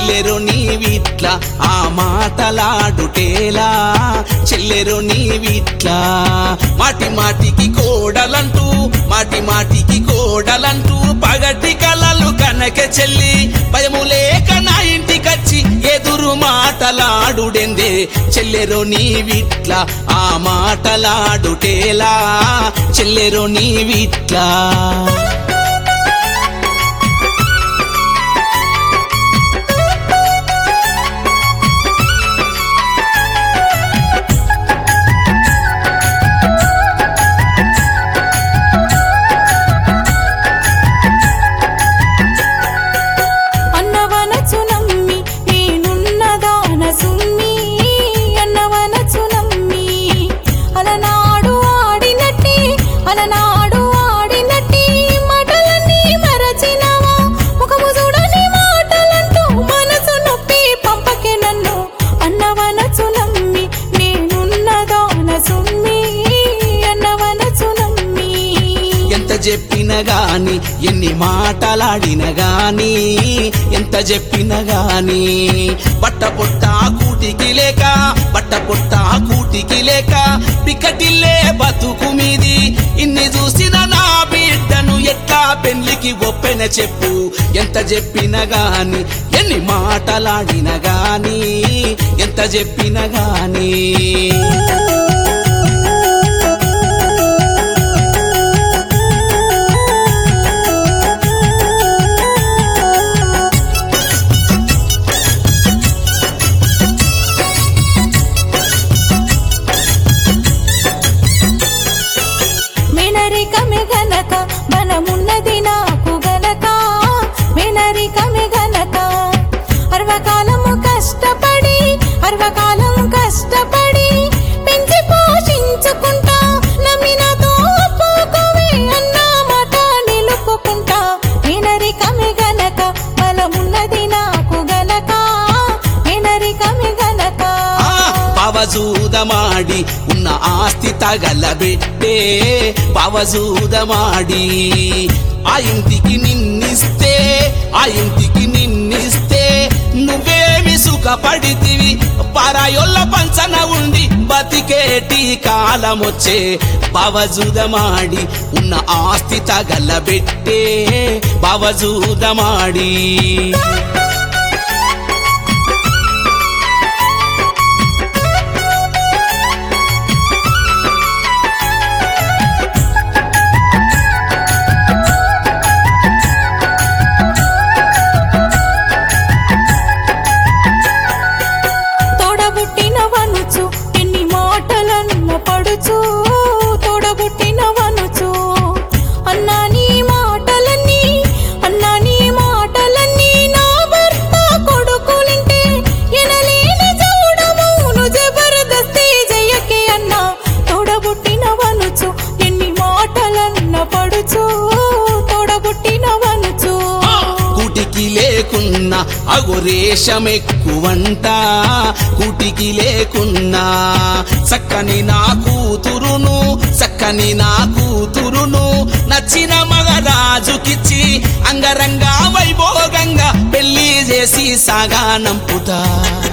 చెల్లెరు నీవిట్లా ఆ మాటలాడుటేలా చెల్లెరు నీవిట్లా మాటి మాటికి కోడలంటూ మాటి మాటికి కోడలంటూ పగటి కలలు కనక చెల్లి భయము లేక నా ఇంటికచ్చి ఎదురు మాటలాడుడెందే చెల్లెరు నీవిట్లా ఆ మాటలాడుటేలా చెల్లెరు నీవిట్లా అన్నవనచు నమ్మి నేనున్నదాన సుమ్మి అన్నవనచు నమ్మి అలనాడు ఆడినట్టి అలనాడు ఆడినట్టి మాటలన్నీ మరచినవా ముఖము చూడని మాటలంటూ మనసు నొప్పి పంపకే నన్ను అన్నవనచు నమ్మి నేనున్నదాన సుమ్మి అన్నవనచు నమ్మి ఎంత చెప్పిన గాని ఎన్ని మాటలాడిన గాని ఎంత చెప్పిన గాని బట్ట పొట్ట కూటికి లేక బట్ట పొట్ట కూటికి లేక పికటిల్లే బతుకు మీది ఇన్ని చూసిన నా బిడ్డను ఎట్లా పెళ్లికి ఒప్పెన చెప్పు ఎంత చెప్పిన గాని ఎన్ని మాటలాడిన గాని ఎంత చెప్పిన గాని మేనరికమే గనక బలమున్నది నాకు గనక మేనరికమే గనక అర్వకాలము కష్టపడి అర్వకాలం కష్టపడి పెంచి పోషించుకుంటా నమ్మినతో ఒప్పుకోవే అన్న మాట నిలుపుకుంటా మేనరికమే గనక బలమున్నది నాకు గనక మేనరికమే గనక ఆ పవజూదమాడి ఉన్న ఆస్తి తగలబెట్టే పవజూదమాడి ఆ ఇంటికి నిన్నిస్తే ఆ ఇంటికి నిన్నిస్తే నువ్వేమి సుఖపడితివి పరాయొల్ల పంచన ఉండి బతికేటి కాలమొచ్చే పవజూదమాడి ఉన్న ఆస్తి తగలబెట్టే పవజూదమాడి తోడబుట్టిన వనుచు ఎన్ని మాటలన్న పడుచు తోడబుట్టిన వనుచు అన్నా నీ మాటలన్నీ అన్నా నీ మాటలన్నీ నా భర్త కొడుకులింటే ఎనలేని చూడమును జబర్దస్తి జయకే అన్నా తోడబుట్టిన వనుచు ఎన్ని మాటలన్న పడుచు తోడబుట్టిన వనుచు కూటికి లేకున్నా అగురేషమెక్కువంట కూటికి లేకున్నా చక్కని నా కూతురును చక్కని నా కూతురును నచ్చిన మగరాజుకిచ్చి అంగరంగ వైభోగంగా పెళ్లి చేసి సాగానంపుతా